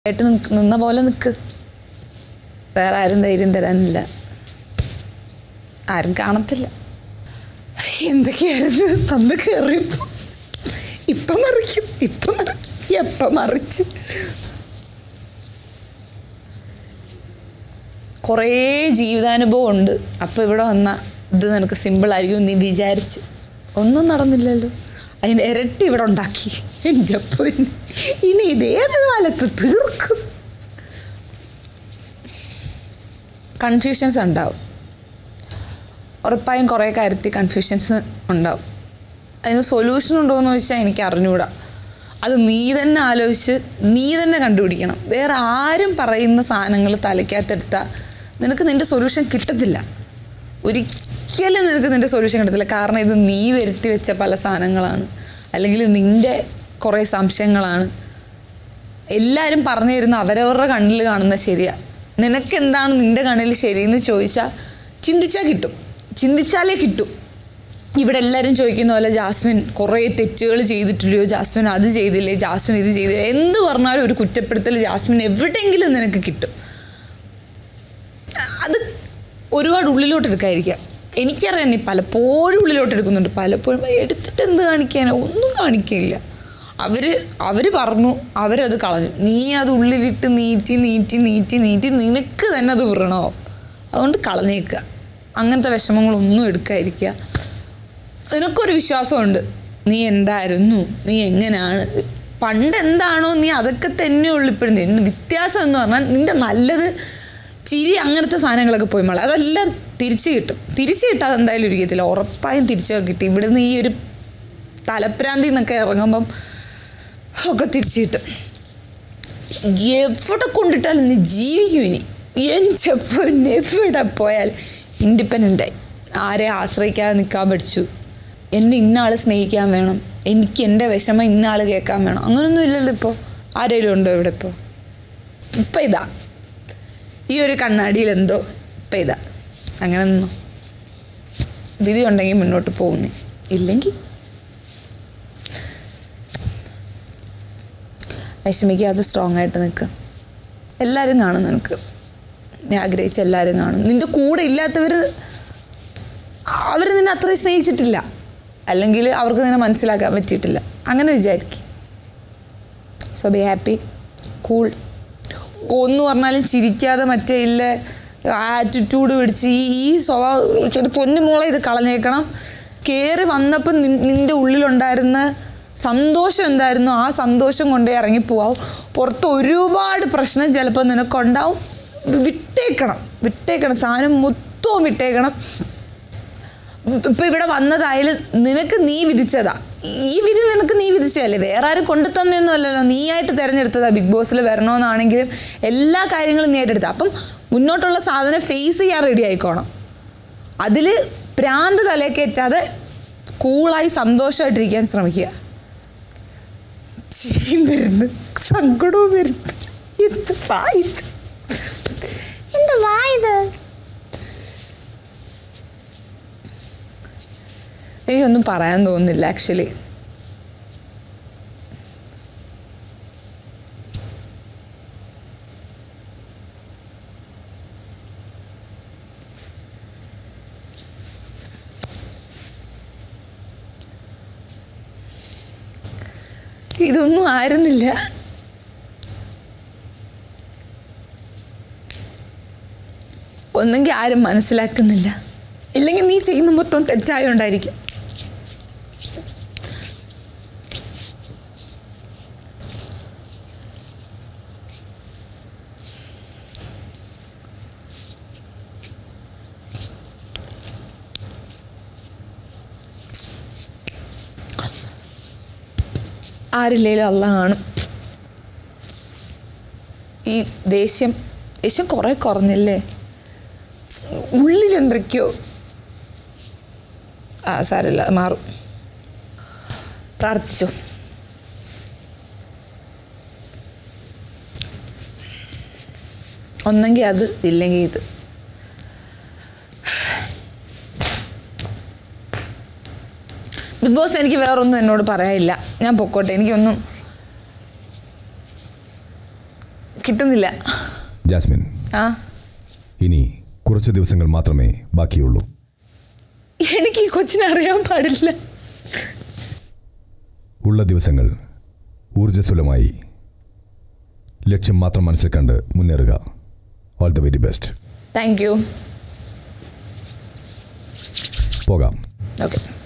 ആയിട്ട് നിക്ക് നിന്ന പോലെ നിൽക്ക് വേറെ ആരും ധൈര്യം തരാനില്ല ആരും കാണത്തില്ല എന്തൊക്കെയായിരുന്നു തന്ന് കയറിയപ്പോൾ ഇപ്പം മറിക്കും ഇപ്പം മറിക്കും എപ്പം മറിച്ച് കുറേ ജീവിതാനുഭവം ഉണ്ട് അപ്പോൾ ഇവിടെ വന്ന ഇത് നിനക്ക് സിമ്പിളായിരിക്കും നീ വിചാരിച്ച് ഒന്നും നടന്നില്ലല്ലോ അതിൻ്റെ ഇരട്ടി ഇവിടെ ഉണ്ടാക്കി എൻ്റെ പൊന്ന് ഇനി ഇതേത് കാലത്ത് തീർക്കും കൺഫ്യൂഷൻസ് ഉണ്ടാവും ഉറപ്പായും കുറേ കാര്യത്തിൽ കൺഫ്യൂഷൻസ് ഉണ്ടാവും അതിന് സൊല്യൂഷൻ ഉണ്ടോ എന്ന് ചോദിച്ചാൽ എനിക്ക് അറിഞ്ഞുകൂടാ അത് നീ തന്നെ ആലോചിച്ച് നീ തന്നെ കണ്ടുപിടിക്കണം വേറെ ആരും പറയുന്ന സാധനങ്ങൾ തലയ്ക്കകത്തെടുത്താൽ നിനക്ക് നിൻ്റെ സൊല്യൂഷൻ കിട്ടത്തില്ല ഒരിക്കലും നിനക്ക് നിൻ്റെ സൊല്യൂഷൻ കിട്ടത്തില്ല കാരണം ഇത് നീ വരുത്തി വെച്ച പല സാധനങ്ങളാണ് അല്ലെങ്കിൽ നിൻ്റെ കുറേ സംശയങ്ങളാണ് എല്ലാവരും പറഞ്ഞു തരുന്ന അവരവരുടെ കണ്ണിൽ കാണുന്ന ശരിയാ നിനക്ക് എന്താണ് നിൻ്റെ കണ്ണിൽ ശരിയെന്ന് ചോദിച്ചാൽ ചിന്തിച്ചാൽ കിട്ടും ചിന്തിച്ചാലേ കിട്ടും ഇവിടെ എല്ലാവരും ചോദിക്കുന്ന പോലെ ജാസ്മിൻ കുറേ തെറ്റുകൾ ചെയ്തിട്ടില്ലയോ ജാസ്മിൻ അത് ചെയ്തില്ലേ ജാസ്മിൻ ഇത് ചെയ്തില്ലേ എന്ത് പറഞ്ഞാലും ഒരു കുറ്റപ്പെടുത്തൽ ജാസ്മിൻ എവിടെയെങ്കിലും നിനക്ക് കിട്ടും അത് ഒരുപാട് ഉള്ളിലോട്ട് എടുക്കാതിരിക്കുക എനിക്കറിയാം നീ പലപ്പോഴും ഉള്ളിലോട്ട് എടുക്കുന്നുണ്ട് പലപ്പോഴും എടുത്തിട്ട് എന്ത് കാണിക്കാനോ ഒന്നും കാണിക്കില്ല അവർ അവർ പറഞ്ഞു അവരത് കളഞ്ഞു നീ അത് ഉള്ളിലിട്ട് നീറ്റി നീറ്റി നീറ്റി നീറ്റി നിനക്ക് തന്നെ അത് വിറണോ അതുകൊണ്ട് കളഞ്ഞേക്കുക അങ്ങനത്തെ വിഷമങ്ങളൊന്നും എടുക്കാതിരിക്കുക നിനക്കൊരു വിശ്വാസമുണ്ട് നീ എന്തായിരുന്നു നീ എങ്ങനെയാണ് പണ്ട് എന്താണോ നീ അതൊക്കെ തന്നെ ഉള്ളു ഇപ്പോഴും നിന്റെ വ്യത്യാസം എന്ന് പറഞ്ഞാൽ നിന്റെ നല്ലത് ചിരി അങ്ങനത്തെ സാധനങ്ങളൊക്കെ പോയി മോളെ അതെല്ലാം തിരിച്ചു കിട്ടും തിരിച്ചു കിട്ടാതെ എന്തായാലും ഇരിക്കത്തില്ല ഉറപ്പായും തിരിച്ചൊക്കെ കിട്ടി ഇവിടുന്ന് ഈ ഒരു തലപ്രാന്തി എന്നൊക്കെ ഇറങ്ങുമ്പം ഒക്കെ തിരിച്ചു കിട്ടും എവിടെ കൊണ്ടിട്ടാലും നീ ജീവിക്കും ഇനി എൻ്റെ പൊന്നെ എവിടെ പോയാൽ ഇൻഡിപെൻഡൻ്റായി ആരെ ആശ്രയിക്കാതെ നിൽക്കാൻ പഠിച്ചു എന്നെ ഇന്ന ആൾ സ്നേഹിക്കാൻ വേണം എനിക്ക് എൻ്റെ വിഷമം ഇന്ന ആൾ കേൾക്കാൻ വേണം അങ്ങനൊന്നും ഇല്ലല്ലോ ഇപ്പോൾ ആരെങ്കിലും ഉണ്ടോ ഇവിടെ ഇപ്പോൾ ഇപ്പം ഇതാ ഈ ഒരു കണ്ണാടിയിൽ എന്തോ ഇപ്പം ഇതാ അങ്ങനെ നിന്നോ വിധി ഉണ്ടെങ്കിൽ മുന്നോട്ട് പോകുന്നേ ഇല്ലെങ്കിൽ വിഷമിക്കാതെ സ്ട്രോങ് ആയിട്ട് നിൽക്കുക എല്ലാവരും കാണും നിനക്ക് നീ ആഗ്രഹിച്ച എല്ലാവരും കാണും നിൻ്റെ കൂടെ ഇല്ലാത്തവർ അവർ നിന്നെ അത്രയും സ്നേഹിച്ചിട്ടില്ല അല്ലെങ്കിൽ അവർക്ക് നിന്നെ മനസ്സിലാക്കാൻ പറ്റിയിട്ടില്ല അങ്ങനെ വിചാരിക്കും സോ ബി ഹാപ്പി കൂൾ ഒന്ന് പറഞ്ഞാലും ചിരിക്കാതെ മറ്റേ ഇല്ല ആറ്റിറ്റ്യൂഡ് പിടിച്ച് ഈ ഈ സ്വഭാവം ഒരു പൊന്നു മോളെ ഇത് കളഞ്ഞേക്കണം കയറി വന്നപ്പോൾ നിൻ്റെ ഉള്ളിലുണ്ടായിരുന്ന സന്തോഷം എന്തായിരുന്നു ആ സന്തോഷം കൊണ്ടേ ഇറങ്ങിപ്പോവാവും പുറത്ത് ഒരുപാട് പ്രശ്നം ചിലപ്പോൾ നിനക്കുണ്ടാവും വിട്ടേക്കണം വിട്ടേക്കണം സാധനം മൊത്തവും വിട്ടേക്കണം ഇപ്പം ഇവിടെ വന്നതായാലും നിനക്ക് നീ വിധിച്ചതാ ഈ വിധി നിനക്ക് നീ വിധിച്ചതല്ലേ വേറെ ആരും കൊണ്ടു തന്നെയൊന്നും അല്ലല്ലോ നീ ആയിട്ട് തിരഞ്ഞെടുത്തതാ ബിഗ് ബോസിൽ വരണമെന്നാണെങ്കിലും എല്ലാ കാര്യങ്ങളും നീ ആയിട്ട് അപ്പം മുന്നോട്ടുള്ള സാധനം ഫേസ് ചെയ്യാൻ റെഡി ആയിക്കോണം അതിൽ പ്രാന്ത് തലേ കയറ്റാതെ കൂളായി സന്തോഷമായിട്ടിരിക്കാൻ ശ്രമിക്കുക ചിരിയും വരുന്നു സങ്കടവും വരുന്നു എന്ത് വായത് എന്ത് വായത് എനിക്കൊന്നും പറയാൻ തോന്നുന്നില്ല ആക്ച്വലി ഇതൊന്നും ആയിരുന്നില്ല ഒന്നെങ്കിൽ ആരും മനസ്സിലാക്കുന്നില്ല ഇല്ലെങ്കിൽ നീ ചെയ്യുന്ന മൊത്തം തെറ്റായോണ്ടായിരിക്കും ആരില്ലേലും അല്ല കാണും ഈ ദേഷ്യം ദേഷ്യം കുറേ കുറഞ്ഞില്ലേ ഉള്ളിൽ എന്തൊക്കെയോ ആ സാരമില്ല അത് മാറും പ്രാർത്ഥിച്ചോ ഒന്നെങ്കിൽ അത് ഇല്ലെങ്കിൽ ഇത് ബിഗ് ബോസ് എനിക്ക് വേറൊന്നും എന്നോട് പറയാനില്ല ഞാൻ പൊക്കോട്ടെ എനിക്കൊന്നും കിട്ടുന്നില്ല ജാസ്മിൻ ആ ഇനി കുറച്ച് ദിവസങ്ങൾ മാത്രമേ ബാക്കിയുള്ളൂ എനിക്ക് ഈ കൊച്ചിനെ അറിയാൻ പാടില്ല ഉള്ള ദിവസങ്ങൾ ഊർജ്ജസ്വലമായി ലക്ഷ്യം മാത്രം മനസ്സിൽ കണ്ട് മുന്നേറുക all the very best thank you പോകാം ഓക്കെ